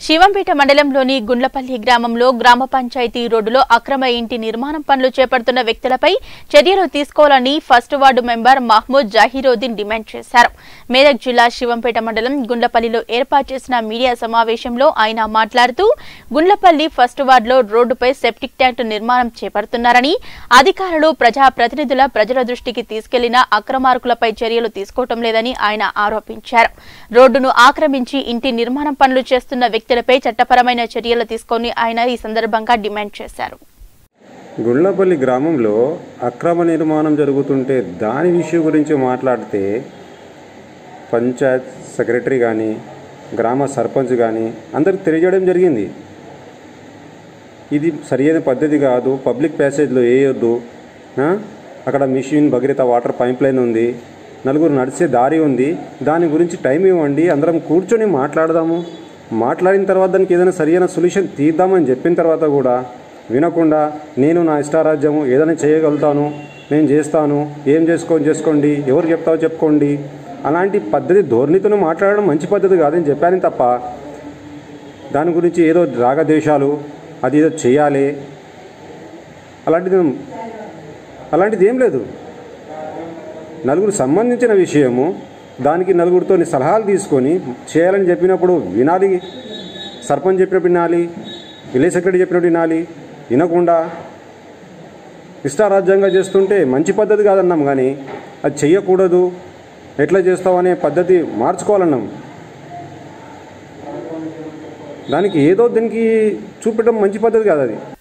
శివంపేట మండలంలోని గుండ్లపల్లి గ్రామంలో గ్రామ పంచాయతీ రోడ్డులో అక్రమ ఇంటి నిర్మాణం పనులు చేపడుతున్న వ్యక్తులపై చర్యలు తీసుకోవాలని first ward member Mahmood Zaheeruddin demand చేశారు మేదక్ జిల్లా శివంపేట మండలం గుండ్లపల్లిలో ఏర్పాటు చేసిన మీడియా సమావేశంలో ఆయన మాట్లాడుతూ గుండ్లపల్లి ఫస్ట్ వార్డులో రోడ్డుపై సెప్టిక్ ట్యాంక్ నిర్మాణం చేపడుతున్నారని అధికారులు ప్రజా ప్రతినిధుల ప్రజల దృష్టికి తీసుకెళ్లిన అక్రమార్కులపై చర్యలు తీసుకోవటం లేదని ఆయన ఆరోపించారు రోడ్డును ఆక్రమించి ఇంటి నిర్మాణం పనులు చేస్తున్న వ్యక్తులపై చట్టపరమైన చర్యలు తీసుకొని ఆయన ఈ సందర్భంగా డిమాండ్ చేశారు గుండ్లపల్లి గ్రామంలో అక్రమ నిర్మాణం జరుగుతుంటే దాని విషయం గురించి మాట్లాడితే పంచాయత్ సెక్రటరీ కానీ గ్రామ సర్పంచ్ కానీ అందరికి తెలియజేయడం జరిగింది ఇది సరియైన పద్ధతి కాదు పబ్లిక్ ప్యాసేజ్లో వేయొద్దు ఆ? అక్కడ mission Bhagiratha water pipeline ఉంది నలుగురు నడిచే దారి ఉంది దాని గురించి టైం ఇవ్వండి అందరం కూర్చొని మాట్లాడదాము మాట్లాడిన తర్వాత దానికి ఏదైనా సరియైన సొల్యూషన్ తీద్దామని చెప్పిన తర్వాత కూడా వినకుండా నేను నా ఇష్టారాజ్యము ఏదైనా చేయగలుగుతాను నేను చేస్తాను ఏం చేసుకొని చేసుకోండి ఎవరు చెప్తావో చెప్పుకోండి అలాంటి పద్ధతి ధోరణితో మాట్లాడడం మంచి పద్ధతి కాదని చెప్పాను తప్ప దాని గురించి ఏదో రాగద్వేషాలు అది ఏదో చేయాలి అలాంటిది అలాంటిది ఏం లేదు నలుగురు సంబంధించిన విషయము దానికి నలుగురితో సలహాలు తీసుకొని చేయాలని చెప్పినప్పుడు వినాలి సర్పంచ్ చెప్పినప్పుడు వినాలి విలేజ్ సెక్రటరీ చెప్పినప్పుడు వినాలి వినకుండా ఇష్టారాజ్యంగా చేస్తుంటే మంచి పద్ధతి కాదన్నాం కానీ అది చెయ్యకూడదు ఎట్లా చేస్తావు అనే పద్ధతి మార్చుకోవాలన్నాం దానికి ఏదో దీనికి చూపెట్టడం మంచి పద్ధతి కాదు అది